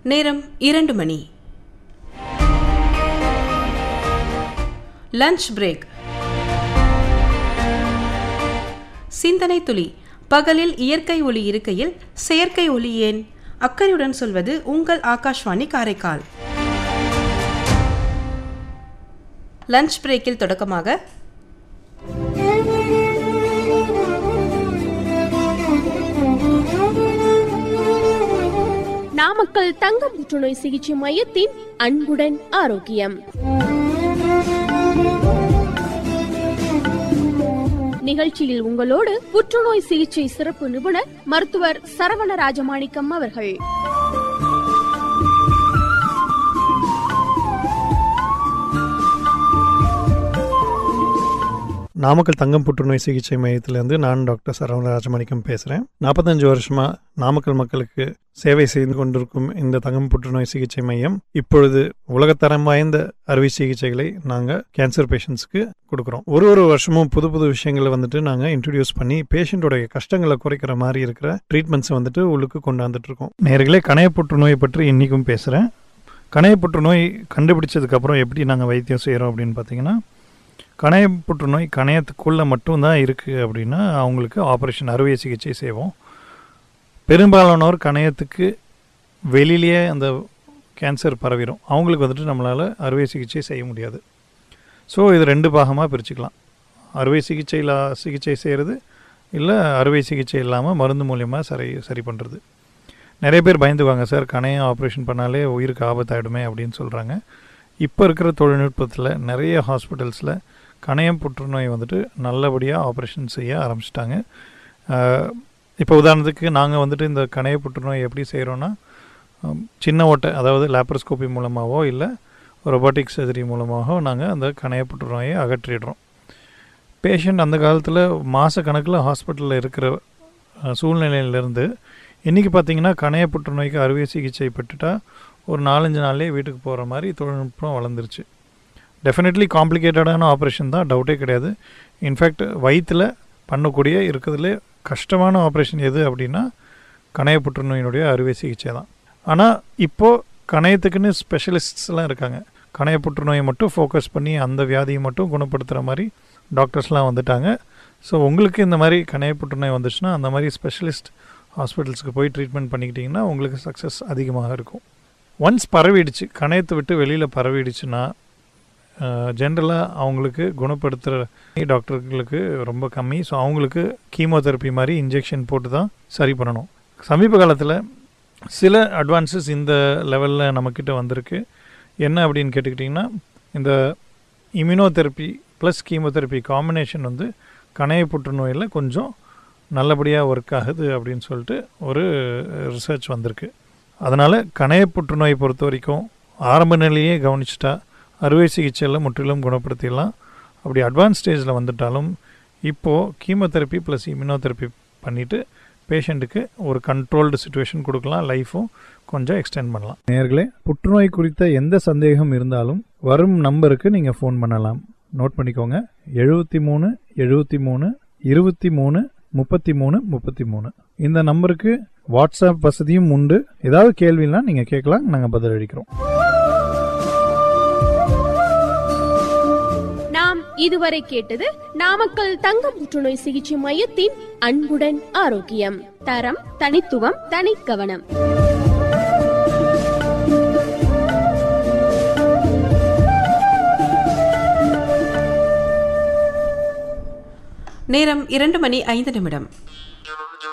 நேரம் இரண்டு மணி lunch break சிந்தனை துளி பகலில் இயற்கை ஒளி இருக்கையில் செயற்கை ஒளி ஏன் அக்கறையுடன் சொல்வது உங்கள் ஆகாஷ்வாணி காரைக்கால் லஞ்ச் பிரேக்கில் தொடக்கமாக நாமக்கல் தங்க புற்றுநோய் சிகிச்சை மையத்தின் அன்புடன் ஆரோக்கியம் நிகழ்ச்சியில் உங்களோடு புற்றுநோய் சிகிச்சை சிறப்பு நிபுணர் மருத்துவர் சரவண ராஜமாணிக்கம் அவர்கள் நாமக்கல் தங்கம் புற்றுநோய் சிகிச்சை மையத்திலேருந்து நான் டாக்டர் சரவண ராஜமாணிக்கம் பேசுகிறேன் நாற்பத்தஞ்சு வருஷமாக நாமக்கல் மக்களுக்கு சேவை செய்து கொண்டிருக்கும் இந்த தங்கம் புற்றுநோய் சிகிச்சை மையம் இப்பொழுது உலகத்தரம் வாய்ந்த அறுவை சிகிச்சைகளை நாங்கள் கேன்சர் பேஷண்ட்ஸ்க்கு கொடுக்குறோம் ஒரு ஒரு வருஷமும் புது புது விஷயங்களை வந்துட்டு நாங்கள் இன்ட்ரடியூஸ் பண்ணி பேஷண்ட்டோடைய கஷ்டங்களை குறைக்கிற மாதிரி இருக்கிற ட்ரீட்மெண்ட்ஸை வந்துட்டு உள்ளுக்கு கொண்டாந்துட்டு இருக்கோம் நேர்களே கணைய புற்றுநோய் பற்றி இன்றைக்கும் பேசுகிறேன் கணைய புற்றுநோய் கண்டுபிடிச்சதுக்கப்புறம் எப்படி நாங்கள் வைத்தியம் செய்கிறோம் அப்படின்னு பார்த்தீங்கன்னா கணைய புற்றுநோய் கணையத்துக்குள்ளே மட்டும்தான் இருக்குது அப்படின்னா அவங்களுக்கு ஆப்ரேஷன் அறுவை சிகிச்சை செய்வோம் பெரும்பாலானோர் கணையத்துக்கு வெளியிலேயே அந்த கேன்சர் பரவிடும் அவங்களுக்கு வந்துட்டு நம்மளால் அறுவை சிகிச்சை செய்ய முடியாது ஸோ இது ரெண்டு பாகமாக பிரிச்சுக்கலாம் அறுவை சிகிச்சையில் சிகிச்சை செய்கிறது இல்லை அறுவை சிகிச்சை இல்லாமல் மருந்து மூலியமாக சரி சரி பண்ணுறது நிறைய பேர் பயந்துக்குவாங்க சார் கணையம் ஆப்ரேஷன் பண்ணாலே உயிருக்கு ஆபத்தாயிடுமே அப்படின்னு சொல்கிறாங்க இப்போ இருக்கிற தொழில்நுட்பத்தில் நிறைய ஹாஸ்பிட்டல்ஸில் கணையம் புற்றுநோய் வந்துட்டு நல்லபடியாக ஆப்ரேஷன் செய்ய ஆரம்பிச்சிட்டாங்க இப்போ உதாரணத்துக்கு நாங்கள் வந்துட்டு இந்த கணைய புற்றுநோய் எப்படி செய்கிறோன்னா சின்ன ஓட்டை அதாவது லேப்ரோஸ்கோபி மூலமாகவோ இல்லை ரொபாட்டிக் சர்ஜரி மூலமாகவோ நாங்கள் அந்த கணைய புற்றுநோயை அகற்றிடுறோம் பேஷண்ட் அந்த காலத்தில் மாத கணக்கில் ஹாஸ்பிட்டலில் இருக்கிற சூழ்நிலையிலேருந்து இன்றைக்கி பார்த்தீங்கன்னா கணைய புற்றுநோய்க்கு அறுவை சிகிச்சை பெற்றுட்டா ஒரு நாலஞ்சு நாள்லேயே வீட்டுக்கு போகிற மாதிரி தொழில்நுட்பம் வளர்ந்துருச்சு டெஃபினெட்லி காம்ப்ளிகேட்டடான ஆப்ரேஷன் தான் டவுட்டே கிடையாது இன்ஃபேக்ட் வயிற்றில் பண்ணக்கூடிய இருக்கிறதுலே கஷ்டமான ஆப்ரேஷன் எது அப்படின்னா கணைய புற்றுநோயினுடைய அறுவை சிகிச்சை தான் ஆனால் இப்போது கணையத்துக்குன்னு ஸ்பெஷலிஸ்ட்ஸ்லாம் இருக்காங்க கணைய புற்றுநோயை மட்டும் ஃபோக்கஸ் பண்ணி அந்த வியாதியை மட்டும் குணப்படுத்துகிற மாதிரி டாக்டர்ஸ்லாம் வந்துட்டாங்க ஸோ உங்களுக்கு இந்த மாதிரி கணைய புற்றுநோய் வந்துச்சுன்னா அந்த மாதிரி ஸ்பெஷலிஸ்ட் ஹாஸ்பிட்டல்ஸ்க்கு போய் ட்ரீட்மெண்ட் பண்ணிக்கிட்டிங்கன்னா உங்களுக்கு சக்ஸஸ் அதிகமாக இருக்கும் ஒன்ஸ் பரவிடுச்சு கணையத்தை விட்டு வெளியில் பரவிடுச்சுன்னா ஜென்ரலாக அவங்களுக்கு குணப்படுத்துகிற டாக்டர்களுக்கு ரொம்ப கம்மி ஸோ அவங்களுக்கு கீமோதெரப்பி மாதிரி இன்ஜெக்ஷன் போட்டு தான் சரி பண்ணணும் சமீப காலத்தில் சில அட்வான்சஸ் இந்த லெவலில் நம்மக்கிட்ட வந்திருக்கு என்ன அப்படின்னு கேட்டுக்கிட்டிங்கன்னா இந்த இம்யூனோதெரப்பி ப்ளஸ் கீமோதெரப்பி காம்பினேஷன் வந்து கணைய புற்றுநோயில் கொஞ்சம் நல்லபடியாக ஒர்க் ஆகுது அப்படின்னு சொல்லிட்டு ஒரு ரிசர்ச் வந்திருக்கு அதனால் கணைய புற்றுநோயை பொறுத்த வரைக்கும் ஆரம்ப நிலையே கவனிச்சிட்டா அறுவை சிகிச்சையில் முற்றிலும் குணப்படுத்திடலாம் அப்படி அட்வான்ஸ் ஸ்டேஜில் வந்துட்டாலும் இப்போது கீமோதெரப்பி ப்ளஸ் இம்யூனோதெரப்பி பண்ணிவிட்டு பேஷண்ட்டுக்கு ஒரு கண்ட்ரோல்டு சுச்சுவேஷன் கொடுக்கலாம் லைஃப்பும் கொஞ்சம் எக்ஸ்டெண்ட் பண்ணலாம் நேர்களே புற்றுநோய் குறித்த எந்த சந்தேகம் இருந்தாலும் வரும் நம்பருக்கு நீங்கள் ஃபோன் பண்ணலாம் நோட் பண்ணிக்கோங்க எழுபத்தி மூணு எழுபத்தி மூணு இருபத்தி மூணு முப்பத்தி மூணு முப்பத்தி மூணு இந்த நம்பருக்கு வாட்ஸ்அப் வசதியும் உண்டு ஏதாவது கேள்வினா நீங்கள் கேட்கலாம் நாங்கள் பதிலளிக்கிறோம் நாம் இதுவரை கேட்டது நாமக்கல் தங்க புற்றுநோய் சிகிச்சை மையத்தின் அன்புடன் ஆரோக்கியம் தரம் தனித்துவம் தனி கவனம் நேரம் இரண்டு மணி ஐந்து நிமிடம்